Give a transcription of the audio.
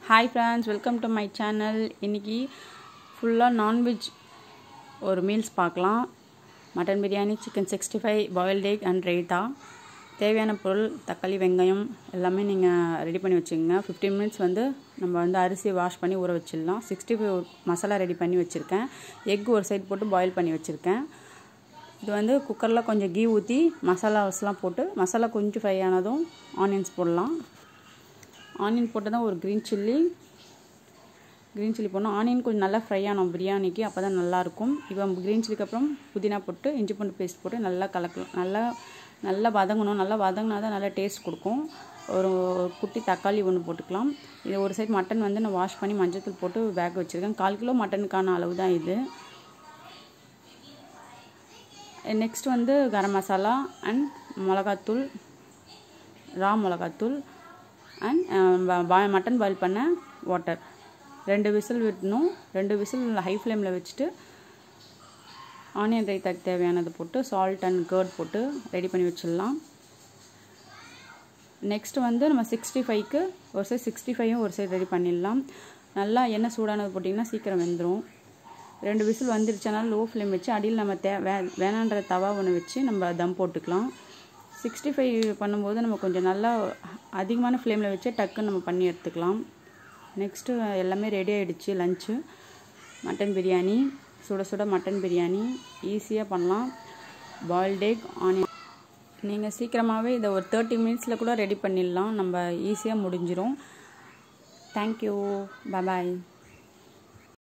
hi friends welcome to my channel இன்றைக்கி ஃபுல்லாக non veg ஒரு மீல்ஸ் பார்க்கலாம் mutton biryani chicken sixty five boiled egg and raita தேவையான பொருள் தக்காளி வெங்காயம் எல்லாமே நீங்கள் ரெடி பண்ணி வச்சுக்கோங்க ஃபிஃப்டீன் மினிட்ஸ் வந்து நம்ம வந்து அரிசியை வாஷ் பண்ணி ஊற வச்சிடலாம் சிக்ஸ்டி ஃபைவ் மசாலா ரெடி பண்ணி வச்சுருக்கேன் எக் ஒரு சைடு போட்டு பாயில் பண்ணி வச்சுருக்கேன் இது வந்து குக்கரில் கொஞ்சம் கீ ஊற்றி மசாலாஸ்லாம் போட்டு மசாலா கொஞ்சம் ஃப்ரை ஆனதும் ஆனியன்ஸ் போடலாம் ஆனியன் போட்டு தான் ஒரு க்ரீன் சில்லி க்ரீன் சில்லி போடணும் ஆனியன் கொஞ்சம் நல்லா ஃப்ரை ஆனோம் பிரியாணிக்கு அப்போ தான் நல்லாயிருக்கும் இப்போ க்ரீன் சில்லிக்கு அப்புறம் புதினா போட்டு இஞ்சி பூண்டு பேஸ்ட் போட்டு நல்லா கலக்கலாம் நல்லா நல்லா வதங்கணும் நல்லா வதங்கினா தான் நல்லா டேஸ்ட் கொடுக்கும் ஒரு குட்டி தக்காளி ஒன்று போட்டுக்கலாம் இது ஒரு சைடு மட்டன் வந்து நான் வாஷ் பண்ணி மஞ்சத்தூள் போட்டு பேக் வச்சுருக்கேன் கால் கிலோ மட்டனுக்கான அளவு தான் இது நெக்ஸ்ட் வந்து கரம் மசாலா அண்ட் மிளகாத்தூள் ரா மிளகாத்தூள் அண்ட் மட்டன் பாயில் பண்ண வாட்டர் ரெண்டு விசில் விடணும் ரெண்டு விசில் ஹை ஃப்ளேமில் வச்சுட்டு ஆனியன் ரைத்தாக்கு தேவையானது போட்டு சால்ட் அண்ட் கர்ட் போட்டு ரெடி பண்ணி வச்சிடலாம் நெக்ஸ்ட் வந்து நம்ம சிக்ஸ்டி ஃபைவ்க்கு ஒரு சைடு சிக்ஸ்டி ஃபைவும் ஒரு சைடு ரெடி பண்ணிடலாம் நல்லா எண்ணெய் சூடானது போட்டிங்கன்னா சீக்கிரம் வெந்துடும் ரெண்டு விசில் வந்துருச்சனால லோ ஃப்ளேம் வச்சு அடியில் நம்ம தே வே வேணான்ற தவா ஒன்று வச்சு நம்ம தம் போட்டுக்கலாம் சிக்ஸ்டி ஃபைவ் பண்ணும்போது நம்ம கொஞ்சம் நல்லா அதிகமான ஃப்ளேமில் வச்சு டக்குன்னு நம்ம பண்ணி எடுத்துக்கலாம் நெக்ஸ்ட்டு எல்லாமே ரெடி ஆகிடுச்சு லஞ்சு மட்டன் பிரியாணி சுட சுட மட்டன் பிரியாணி ஈஸியாக பண்ணலாம் பாயில்ட் எக் ஆனியன் நீங்கள் சீக்கிரமாகவே இதை ஒரு தேர்ட்டி மினிட்ஸில் கூட ரெடி பண்ணிடலாம் நம்ம ஈஸியாக முடிஞ்சிடும் தேங்க்யூ பாய்